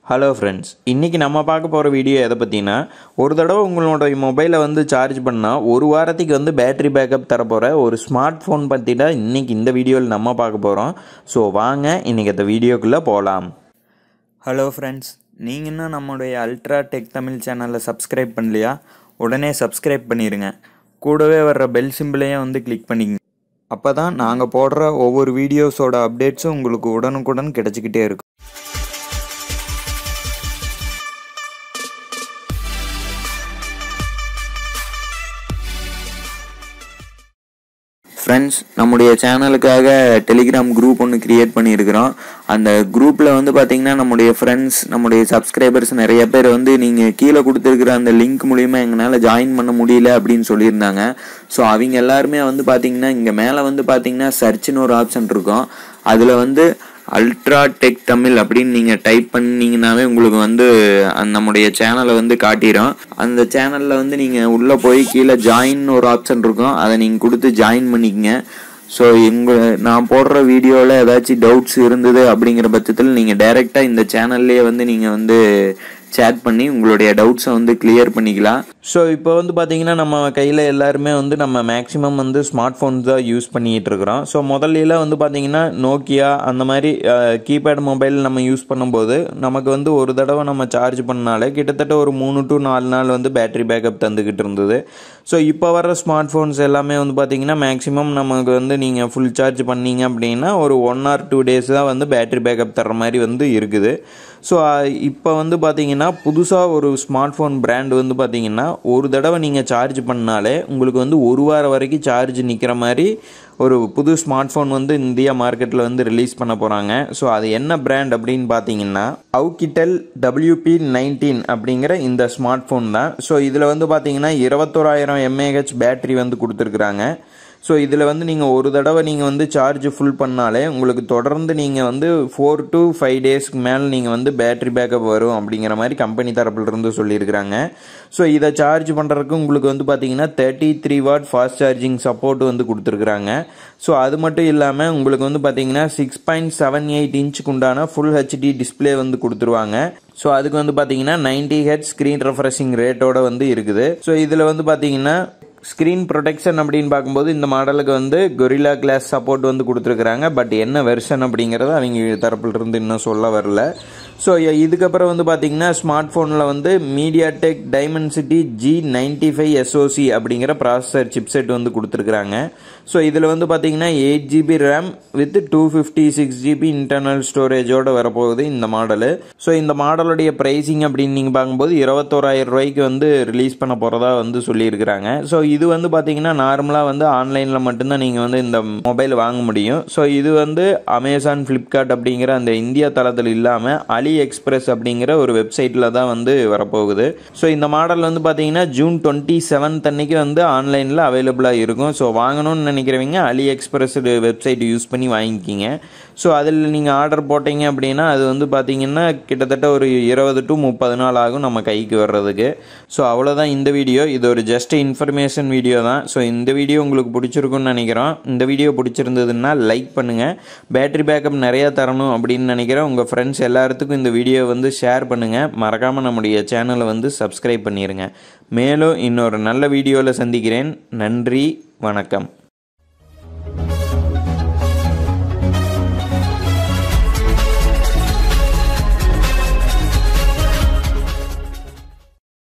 hello friends இன்றைக்கி நம்ம பார்க்க போகிற வீடியோ எதை பற்றினா ஒரு தடவை உங்களோட மொபைலை வந்து சார்ஜ் பண்ணால் ஒரு வாரத்துக்கு வந்து பேட்டரி பேக்கப் தரப்போகிற ஒரு ஸ்மார்ட் ஃபோன் பற்றி தான் இன்றைக்கி இந்த வீடியோவில் நம்ம பார்க்க போகிறோம் ஸோ வாங்க இன்றைக்கி அந்த வீடியோக்குள்ளே போகலாம் ஹலோ ஃப்ரெண்ட்ஸ் நீங்கள் இன்னும் நம்மளுடைய அல்ட்ரா டெக் தமிழ் சேனலை சப்ஸ்கிரைப் பண்ணலையா உடனே சப்ஸ்கிரைப் பண்ணிடுங்க கூடவே வர்ற பெல் சிம்பிளையும் வந்து கிளிக் பண்ணிக்கங்க அப்போ தான் நாங்கள் போடுற ஒவ்வொரு வீடியோஸோட அப்டேட்ஸும் உங்களுக்கு உடனுக்குடன் கிடச்சிக்கிட்டே இருக்கும் ஃப்ரெண்ட்ஸ் நம்முடைய சேனலுக்காக டெலிகிராம் குரூப் ஒன்று கிரியேட் பண்ணியிருக்கிறோம் அந்த குரூப்பில் வந்து பார்த்தீங்கன்னா நம்முடைய ஃப்ரெண்ட்ஸ் நம்முடைய சப்ஸ்கிரைபர்ஸ் நிறைய பேர் வந்து நீங்கள் கீழே கொடுத்துருக்குற அந்த லிங்க் மூலிமா எங்களால் ஜாயின் பண்ண முடியல அப்படின்னு சொல்லியிருந்தாங்க ஸோ அவங்க எல்லாருமே வந்து பார்த்தீங்கன்னா இங்கே மேலே வந்து பார்த்தீங்கன்னா சர்ச்னு ஒரு ஆப்ஷன் இருக்கும் அதில் வந்து அல்ட்ரா டெக் தமிழ் அப்படின்னு நீங்கள் டைப் பண்ணீங்கன்னாவே உங்களுக்கு வந்து அந்த நம்முடைய சேனலை வந்து காட்டிடும் அந்த சேனலில் வந்து நீங்கள் உள்ளே போய் கீழே ஜாயின் ஒரு ஆப்ஷன் இருக்கும் அதை நீங்கள் கொடுத்து ஜாயின் பண்ணிக்கங்க ஸோ எங்கள் நான் போடுற வீடியோவில் ஏதாச்சும் டவுட்ஸ் இருந்தது அப்படிங்கிற பட்சத்தில் நீங்கள் டைரெக்டாக இந்த சேனல்லையே வந்து நீங்கள் வந்து சேட் பண்ணி உங்களுடைய டவுட்ஸை வந்து கிளியர் பண்ணிக்கலாம் ஸோ இப்போ வந்து பார்த்தீங்கன்னா நம்ம கையில் எல்லாருமே வந்து நம்ம மேக்ஸிமம் வந்து ஸ்மார்ட் ஃபோன்ஸ் தான் யூஸ் பண்ணிகிட்டு இருக்கிறோம் ஸோ முதல்ல வந்து பார்த்தீங்கன்னா நோக்கியா அந்த மாதிரி கீபேட் மொபைல் நம்ம யூஸ் பண்ணும்போது நமக்கு வந்து ஒரு தடவை நம்ம சார்ஜ் பண்ணாலே கிட்டத்தட்ட ஒரு மூணு டு நாலு நாள் வந்து பேட்டரி பேக்கப் தந்துக்கிட்டு இருந்தது ஸோ இப்போ வர ஸ்மார்ட் ஃபோன்ஸ் எல்லாமே வந்து பார்த்தீங்கன்னா மேக்ஸிமம் நமக்கு வந்து நீங்கள் ஃபுல் சார்ஜ் பண்ணீங்க அப்படின்னா ஒரு ஒன் ஆர் டூ டேஸ் தான் வந்து பேட்டரி பேக்கப் தர்ற மாதிரி வந்து இருக்குது ஸோ இப்போ வந்து பார்த்தீங்கன்னா புதுசாக ஒரு ஸ்மார்ட் ஃபோன் பிராண்ட் வந்து பார்த்தீங்கன்னா ஒரு தடவை நீங்கள் சார்ஜ் பண்ணாலே உங்களுக்கு வந்து ஒரு வாரம் வரைக்கும் சார்ஜ் நிற்கிற மாதிரி ஒரு புது ஸ்மார்ட் ஃபோன் வந்து இந்தியா மார்க்கெட்டில் வந்து ரிலீஸ் பண்ண போகிறாங்க ஸோ அது என்ன பிராண்ட் அப்படின்னு பார்த்தீங்கன்னா அவுகிட்டல் டபிள்யூபி நைன்டீன் அப்படிங்கிற இந்த ஸ்மார்ட் ஃபோன் தான் ஸோ இதில் வந்து பார்த்தீங்கன்னா இருபத்தோராயிரம் எம்ஏஹெச் பேட்டரி வந்து கொடுத்துருக்குறாங்க ஸோ இதில் வந்து நீங்கள் ஒரு தடவை நீங்கள் வந்து சார்ஜ் ஃபுல் பண்ணாலே உங்களுக்கு தொடர்ந்து நீங்கள் வந்து ஃபோர் டு ஃபைவ் டேஸ்க்கு மேலே நீங்கள் வந்து பேட்டரி பேக்கப் வரும் அப்படிங்கிற மாதிரி கம்பெனி தரப்புலேருந்து சொல்லியிருக்கிறாங்க ஸோ இதை சார்ஜ் பண்ணுறதுக்கு உங்களுக்கு வந்து பார்த்தீங்கன்னா thirty three watt fast charging support வந்து கொடுத்துருக்குறாங்க ஸோ அது மட்டும் இல்லாமல் உங்களுக்கு வந்து பார்த்தீங்கன்னா சிக்ஸ் பாயிண்ட் செவன் எயிட் இன்ச்சுக்கு உண்டான ஃபுல் ஹெச்டி டிஸ்பிளே வந்து கொடுத்துருவாங்க ஸோ அதுக்கு வந்து பார்த்தீங்கன்னா நைன்டி ஹெட் ஸ்க்ரீன் ரெஃப்ரெஷிங் ரேட்டோட வந்து இருக்குது ஸோ இதில் வந்து பார்த்தீங்கன்னா ஸ்க்ரீன் ப்ரொடெக்ஷன் அப்படின்னு பார்க்கும்போது இந்த மாடலுக்கு வந்து கொரிலா கிளாஸ் சப்போர்ட் வந்து கொடுத்துருக்குறாங்க பட் என்ன வெர்ஷன் அப்படிங்கிறத அவங்க தரப்புல இருந்து இன்னும் சொல்ல வரல ஸோ இதுக்கப்புறம் வந்து பார்த்தீங்கன்னா ஸ்மார்ட் ஃபோனில் வந்து MediaTek Dimensity G ninety five SoC அப்படிங்கிற ப்ராசஸர் சிப்செட் வந்து கொடுத்துருக்குறாங்க ஸோ இதில் வந்து பார்த்தீங்கன்னா eight GB RAM with two fifty six GB internal ஸ்டோரேஜோட வரப்போகுது இந்த மாடலு ஸோ இந்த மாடலுடைய ப்ரைஸிங் அப்படின்னு நீங்கள் பார்க்கும்போது இருபத்தோராயிரம் ரூபாய்க்கு வந்து ரிலீஸ் பண்ண போகிறதா வந்து சொல்லியிருக்கிறாங்க ஸோ இது வந்து பார்த்தீங்கன்னா நார்மலாக வந்து ஆன்லைனில் மட்டும்தான் நீங்கள் வந்து இந்த மொபைல் வாங்க முடியும் ஸோ இது வந்து அமேசான் ஃப்ளிப்கார்ட் அப்படிங்கிற அந்த இந்தியா தளத்தில் இல்லாமல் அலி எக்ஸ்பிரஸ் அப்படிங்கிற ஒரு வெப்சைட்டில் தான் வந்து வரப்போகுது ஸோ இந்த மாடல் வந்து பார்த்தீங்கன்னா ஜூன் டுவெண்ட்டி செவன்த் அன்னைக்கு வந்து ஆன்லைனில் அவைலபிளாக இருக்கும் ஸோ வாங்கணும்னு நினைக்கிறவங்க அலி எக்ஸ்பிரஸ் வெப்சைட் யூஸ் பண்ணி வாங்கிக்கிங்க ஸோ அதில் நீங்கள் ஆர்டர் போட்டீங்க அப்படின்னா அது வந்து பார்த்தீங்கன்னா கிட்டத்தட்ட ஒரு இருபது டு முப்பது நாள் ஆகும் நம்ம கைக்கு வர்றதுக்கு ஸோ அவ்வளோதான் இந்த வீடியோ இது ஒரு ஜஸ்ட் இன்ஃபர்மேஷன் வீடியோ தான் ஸோ இந்த வீடியோ உங்களுக்கு பிடிச்சிருக்குன்னு நினைக்கிறோம் இந்த வீடியோ பிடிச்சிருந்ததுன்னா லைக் பண்ணுங்கள் பேட்டரி பேக்கப் நிறையா தரணும் அப்படின்னு நினைக்கிறேன் உங்கள் ஃப்ரெண்ட்ஸ் எல்லாத்துக்கும் இந்த வீடியோ வந்து ஷேர் பண்ணுங்கள் மறக்காமல் நம்முடைய சேனலை வந்து சப்ஸ்கிரைப் பண்ணிடுங்க மேலும் இன்னொரு நல்ல வீடியோவில் சந்திக்கிறேன் நன்றி வணக்கம்